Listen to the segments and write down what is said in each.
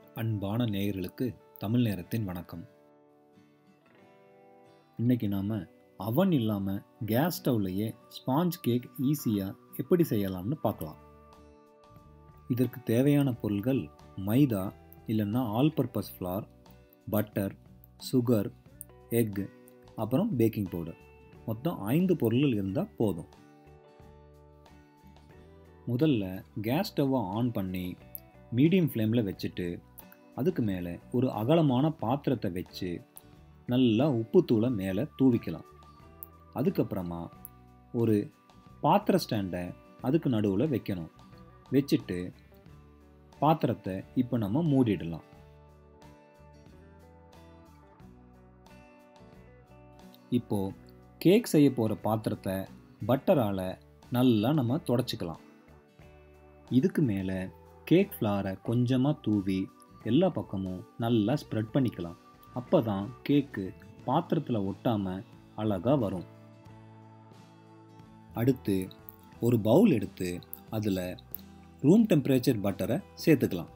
அன்பான நேயர்களுக்கு தமிழ் நேரத்தின் வணக்கம் இன்னைக்கு நாம் அவன் இல்லாமல் கேஸ் ஸ்டவ்லையே ஸ்பாஞ்ச் கேக் ஈஸியாக எப்படி செய்யலாம்னு பார்க்கலாம் இதற்கு தேவையான பொருள்கள் மைதா இல்லைன்னா all purpose flour butter sugar egg அப்புறம் பேக்கிங் பவுடர் மொத்தம் ஐந்து பொருள்கள் இருந்தால் போதும் முதல்ல கேஸ் ஸ்டவ்வை ஆன் பண்ணி மீடியம் ஃப்ளேமில் வச்சுட்டு அதுக்கு மேலே ஒரு அகலமான பாத்திரத்தை வச்சு நல்லா உப்புத்தூளை மேலே தூவிக்கலாம் அதுக்கப்புறமா ஒரு பாத்திர ஸ்டாண்டை அதுக்கு நடுவில் வைக்கணும் வச்சுட்டு பாத்திரத்தை இப்போ நம்ம மூடிடலாம் இப்போ கேக் செய்ய போகிற பாத்திரத்தை பட்டரால் நல்லா நம்ம தொடச்சிக்கலாம் இதுக்கு மேலே கேக் ஃப்ளாரை கொஞ்சமாக தூவி எல்லா பக்கமும் நல்லா ஸ்ப்ரெட் பண்ணிக்கலாம் அப்போ தான் கேக்கு பாத்திரத்தில் ஒட்டாமல் அழகாக வரும் அடுத்து ஒரு பவுல் எடுத்து அதில் ரூம் டெம்பரேச்சர் பட்டரை சேர்த்துக்கலாம்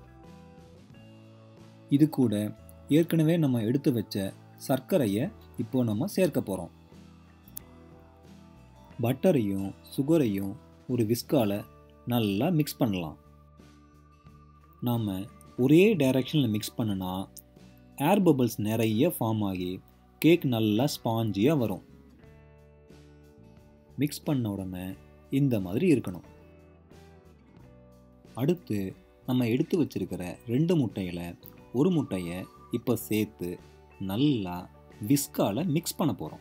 இது கூட ஏற்கனவே நம்ம எடுத்து வச்ச சர்க்கரையை இப்போ நம்ம சேர்க்க போகிறோம் பட்டரையும் சுகரையும் ஒரு விஸ்கால நல்லா மிக்ஸ் பண்ணலாம் நாம் ஒரே டைரக்ஷனில் மிக்ஸ் பண்ணினா ஏர் பபிள்ஸ் நிறைய ஃபார்ம் ஆகி கேக் நல்லா ஸ்பாஞ்சியாக வரும் மிக்ஸ் பண்ண உடனே இந்த மாதிரி இருக்கணும் அடுத்து நம்ம எடுத்து வச்சிருக்கிற ரெண்டு முட்டையில் ஒரு முட்டையை இப்போ சேர்த்து நல்லா விஸ்கால மிக்ஸ் பண்ண போகிறோம்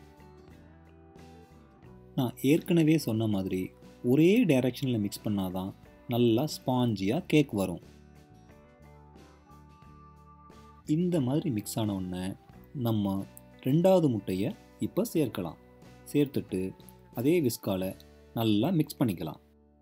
நான் ஏற்கனவே சொன்ன மாதிரி ஒரே டைரக்ஷனில் மிக்ஸ் பண்ணாதான் நல்லா ஸ்பாஞ்சியாக கேக் வரும் இந்த மாதிரி மிக்ஸ் ஆன உடனே நம்ம ரெண்டாவது முட்டையை இப்போ சேர்க்கலாம் சேர்த்துட்டு அதே விஸ்கால நல்லா மிக்ஸ் பண்ணிக்கலாம்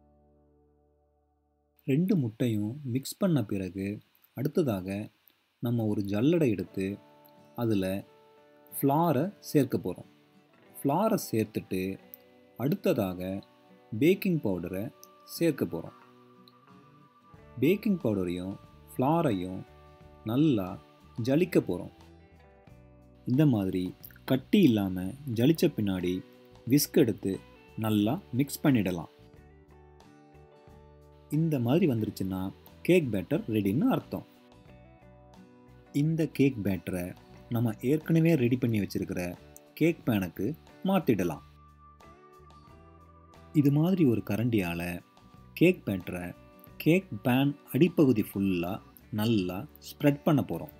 ரெண்டு முட்டையும் மிக்ஸ் பண்ண பிறகு அடுத்ததாக நம்ம ஒரு ஜல்லடை எடுத்து அதில் ஃப்ளாரை சேர்க்க போகிறோம் ஃப்ளாரை சேர்த்துட்டு அடுத்ததாக பேக்கிங் பவுடரை சேர்க்க போகிறோம் பேக்கிங் பவுடரையும் ஃப்ளாரையும் நல்லா ஜலிக்க போகிறோம் இந்த மாதிரி கட்டி இல்லாமல் ஜலிச்ச பின்னாடி விஸ்க் எடுத்து நல்லா மிக்ஸ் பண்ணிடலாம் இந்த மாதிரி வந்துருச்சுன்னா கேக் பேட்டர் ரெடின்னு அர்த்தம் இந்த கேக் பேட்டரை நம்ம ஏற்கனவே ரெடி பண்ணி வச்சிருக்கிற கேக் பேனுக்கு மாற்றிடலாம் இது மாதிரி ஒரு கரண்டியால் கேக் பேட்டரை கேக் பேன் அடிப்பகுதி ஃபுல்லாக நல்லா ஸ்ப்ரெட் பண்ண போகிறோம்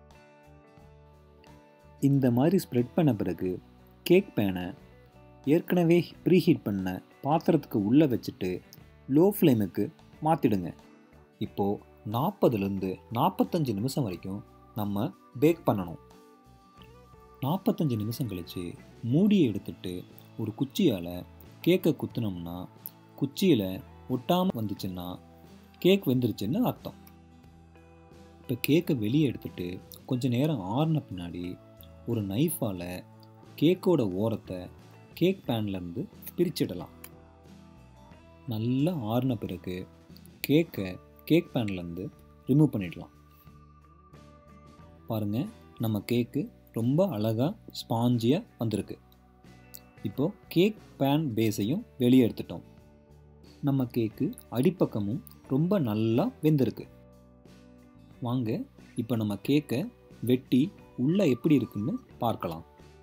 இந்த மாதிரி ஸ்ப்ரெட் பண்ண பிறகு கேக் பேனை ஏற்கனவே ப்ரீஹீட் பண்ண பாத்திரத்துக்கு உள்ளே வச்சுட்டு லோ ஃப்ளேமுக்கு மாற்றிடுங்க இப்போது நாற்பதுலேருந்து நாற்பத்தஞ்சு நிமிஷம் வரைக்கும் நம்ம பேக் பண்ணணும் நாற்பத்தஞ்சு நிமிஷம் கழித்து மூடியை எடுத்துட்டு ஒரு குச்சியால் கேக்கை குத்துனோம்னா குச்சியில் ஒட்டாமல் வந்துச்சுன்னா கேக் வெந்துருச்சுன்னு அர்த்தம் இப்போ கேக்கை வெளியே எடுத்துட்டு கொஞ்ச நேரம் ஆறின பின்னாடி ஒரு நைஃபால் கேக்கோட ஓரத்தை கேக் பேன்லேருந்து பிரிச்சிடலாம் நல்லா ஆறின பிறகு கேக்கை கேக் பேன்லேருந்து ரிமூவ் பண்ணிடலாம் பாருங்கள் நம்ம கேக்கு ரொம்ப அழகாக ஸ்பாஞ்சியாக வந்திருக்கு இப்போது கேக் பேன் பேஸையும் வெளியே எடுத்துட்டோம் நம்ம கேக்கு அடிப்பக்கமும் ரொம்ப நல்லா வெந்திருக்கு வாங்க இப்போ நம்ம கேக்கை வெட்டி உள்ளே எப்படி இருக்குன்னு பார்க்கலாம்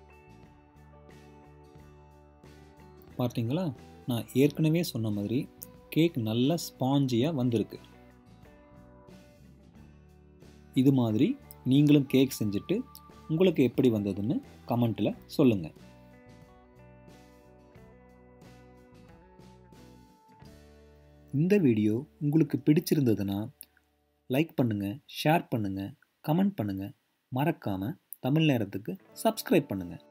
பார்த்தீங்களா நான் ஏற்கனவே சொன்ன மாதிரி கேக் நல்ல ஸ்பாஞ்சியாக வந்திருக்கு இது மாதிரி நீங்களும் கேக் செஞ்சுட்டு உங்களுக்கு எப்படி வந்ததுன்னு கமெண்ட்டில் சொல்லுங்கள் இந்த வீடியோ உங்களுக்கு பிடிச்சிருந்ததுன்னா லைக் பண்ணுங்கள் ஷேர் பண்ணுங்கள் கமெண்ட் பண்ணுங்கள் மறக்காமல் தமிழ் நேரத்துக்கு சப்ஸ்கிரைப் பண்ணுங்கள்